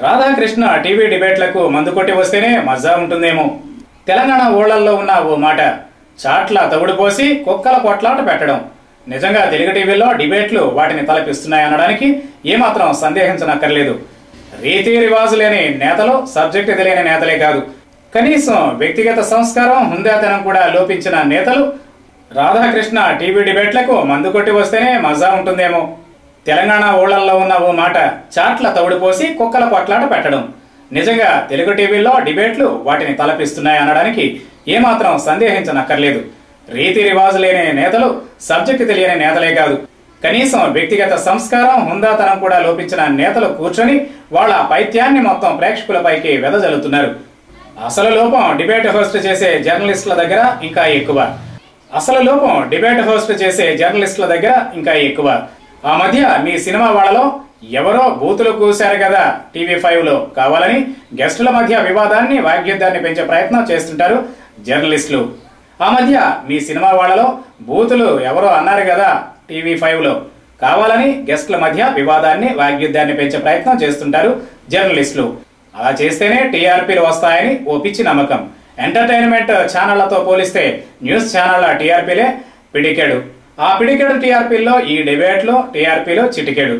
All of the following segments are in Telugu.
రాధాకృష్ణ టీవీ డిబేట్లకు మందు కొట్టి వస్తేనే మజా ఉంటుందేమో తెలంగాణ ఊళ్ళల్లో ఉన్న ఓ మాట చాట్ల తవుడు పోసి కుక్కల కొట్లాట పెట్టడం నిజంగా తెలుగు టీవీలో డిబేట్లు వాటిని తలపిస్తున్నాయనడానికి ఏమాత్రం సందేహించనక్కర్లేదు రీతి రివాజు లేని నేతలు సబ్జెక్టు తెలియని నేతలే కాదు కనీసం వ్యక్తిగత సంస్కారం హుందాతనం కూడా లోపించిన నేతలు రాధాకృష్ణ టీవీ డిబేట్లకు మందు కొట్టి వస్తేనే మజా ఉంటుందేమో తెలంగాణ ఊళ్ళల్లో ఉన్న ఓ మాట చాట్ల తవుడు పోసి కుక్కల కొట్లాట పెట్టడం నిజంగా తెలుగు టీవీలో డిబేట్లు వాటిని తలపిస్తున్నాయి అనడానికి ఏమాత్రం సందేహించనక్కర్లేదు రీతి రివాజు లేని నేతలు సబ్జెక్టు తెలియని నేతలే కాదు కనీసం వ్యక్తిగత సంస్కారం హుందాతనం కూడా లోపించిన నేతలు కూర్చొని వాళ్ళ పైత్యాన్ని మొత్తం ప్రేక్షకులపైకి వెదజల్లుతున్నారు అసలు లోపం డిబేట్ హోస్ట్ చేసే జర్నలిస్టుల దగ్గర ఇంకా ఎక్కువ అసలు లోపం డిబేట్ హోస్ట్ చేసే జర్నలిస్టుల దగ్గర ఇంకా ఎక్కువ ఆ మధ్య మీ సినిమా వాళ్ళలో ఎవరో బూతులు కూశారు కదా టీవీ ఫైవ్ లో కావాలని గెస్టుల మధ్య వివాదాన్ని వాగ్యుద్ధాన్ని పెంచే ప్రయత్నం చేస్తుంటారు జర్నలిస్టులు ఆ మధ్య మీ సినిమా వాళ్ళలో బూతులు ఎవరో అన్నారు కదా టీవీ ఫైవ్ లో కావాలని గెస్టుల మధ్య వివాదాన్ని వాగ్యుద్ధాన్ని పెంచే ప్రయత్నం చేస్తుంటారు జర్నలిస్టులు అలా చేస్తేనే టీఆర్పీలు వస్తాయని ఓ పిచ్చి నమ్మకం ఎంటర్టైన్మెంట్ ఛానళ్లతో పోలిస్తే న్యూస్ ఛానళ్ల టీఆర్పీలే పిడికెడు ఆ పిడికెడు టీఆర్పీల్లో ఈ డిబేట్లో టీఆర్పీలో చిటికెడు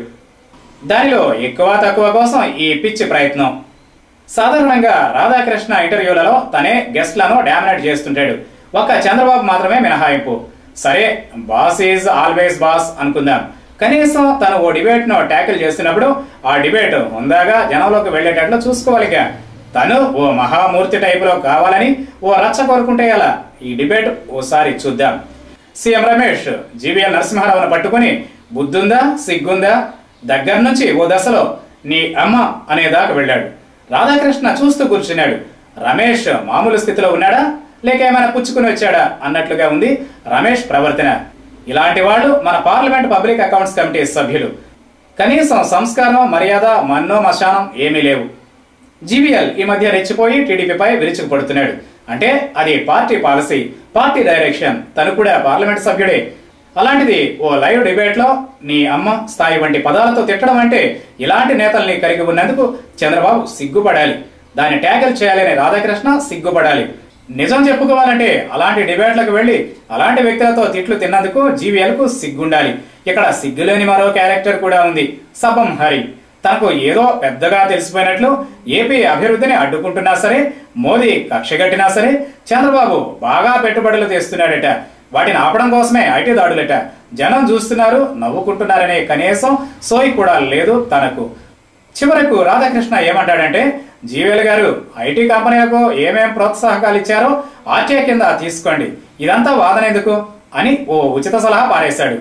దానిలో ఎక్కువ తక్కువ కోసం ఈ పిచ్చి ప్రయత్నం సాధారణంగా రాధాకృష్ణ ఇంటర్వ్యూలలో తనే గెస్ట్లను డామినేట్ చేస్తుంటాడు ఒక్క చంద్రబాబు మాత్రమే మినహాయింపు సరే బాస్ ఈజ్ ఆల్వేస్ బాస్ అనుకుందాం కనీసం తను ఓ డిబేట్ ను ట్యాకిల్ చేస్తున్నప్పుడు ఆ డిబేట్ ఉందాగా జనంలోకి వెళ్ళేటట్లు చూసుకోవాలిగా తను ఓ మహామూర్తి టైపులో కావాలని ఓ రచ్చ కోరుకుంటే ఎలా ఈ డిబేట్ ఓసారి చూద్దాం సీఎం రమేష్ జీవీఎల్ నరసింహారావును పట్టుకుని బుద్ధుందా సిగ్గుందా దగ్గర నుంచి ఓ దశలో నీ అమ్మ అనేదాకా వెళ్ళాడు రాధాకృష్ణ చూస్తూ కూర్చున్నాడు రమేష్ మామూలు స్థితిలో ఉన్నాడా లేక ఏమైనా పుచ్చుకుని వచ్చాడా అన్నట్లుగా ఉంది రమేష్ ప్రవర్తన ఇలాంటి వాళ్ళు మన పార్లమెంట్ పబ్లిక్ అకౌంట్స్ కమిటీ సభ్యులు కనీసం సంస్కారం మర్యాద మన్నో మశానం ఏమీ లేవు జీవీఎల్ ఈ మధ్య రెచ్చిపోయి టీడీపీపై విరుచుకుపడుతున్నాడు అంటే అది పార్టీ పాలసీ పార్టీ డైరెక్షన్ తను కూడా పార్లమెంట్ సభ్యుడే అలాంటిది ఓ లైవ్ డిబేట్ లో నీ అమ్మ స్థాయి వంటి పదాలతో తిట్టడం అంటే ఇలాంటి నేతల్ని కలిగి ఉన్నందుకు చంద్రబాబు సిగ్గుపడాలి దాన్ని ట్యాకిల్ చేయాలని రాధాకృష్ణ సిగ్గుపడాలి నిజం చెప్పుకోవాలంటే అలాంటి డిబేట్లకు వెళ్లి అలాంటి వ్యక్తులతో తిట్లు తిన్నందుకు జీవీఎల్ కు సిగ్గుండాలి ఇక్కడ సిగ్గులేని మరో క్యారెక్టర్ కూడా ఉంది సబం హరి తనకు ఏదో పెద్దగా తెలిసిపోయినట్లు ఏపీ అభివృద్ధిని అడ్డుకుంటున్నా సరే మోదీ కక్షగట్టినా సరే చంద్రబాబు బాగా పెట్టుబడులు తెస్తున్నాడట వాటిని ఆపడం కోసమే ఐటీ దాడులట జనం చూస్తున్నారు నవ్వుకుంటున్నారనే కనీసం సోయి కూడా లేదు తనకు చివరకు రాధాకృష్ణ ఏమంటాడంటే జీవేల్ గారు ఐటీ కంపెనీలకు ఏమేం ప్రోత్సాహకాలు ఇచ్చారో ఆర్టీఐ కింద తీసుకోండి ఇదంతా వాదన ఎందుకు అని ఓ ఉచిత సలహా పారేశాడు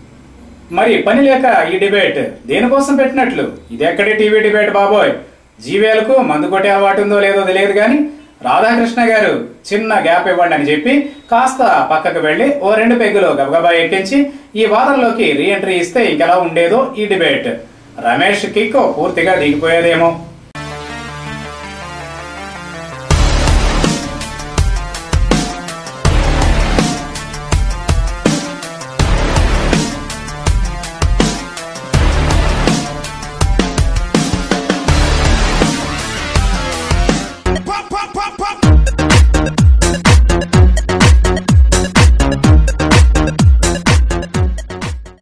మరి పని లేక ఈ డిబేట్ దేనికోసం పెట్టినట్లు ఇది ఎక్కడి టీవీ డిబేట్ బాబోయ్ జీవేలకు మందు కొట్టే అలవాటు ఉందో లేదో తెలియదు కానీ రాధాకృష్ణ గారు చిన్న గ్యాప్ ఇవ్వండి అని చెప్పి కాస్త పక్కకు వెళ్లి ఓ రెండు పెగ్గులు గబగబా ఎక్కించి ఈ వాదనలోకి రీ ఎంట్రీ ఇస్తే ఇంకెలా ఉండేదో ఈ డిబేట్ రమేష్ కిక్ పూర్తిగా దిగిపోయేదేమో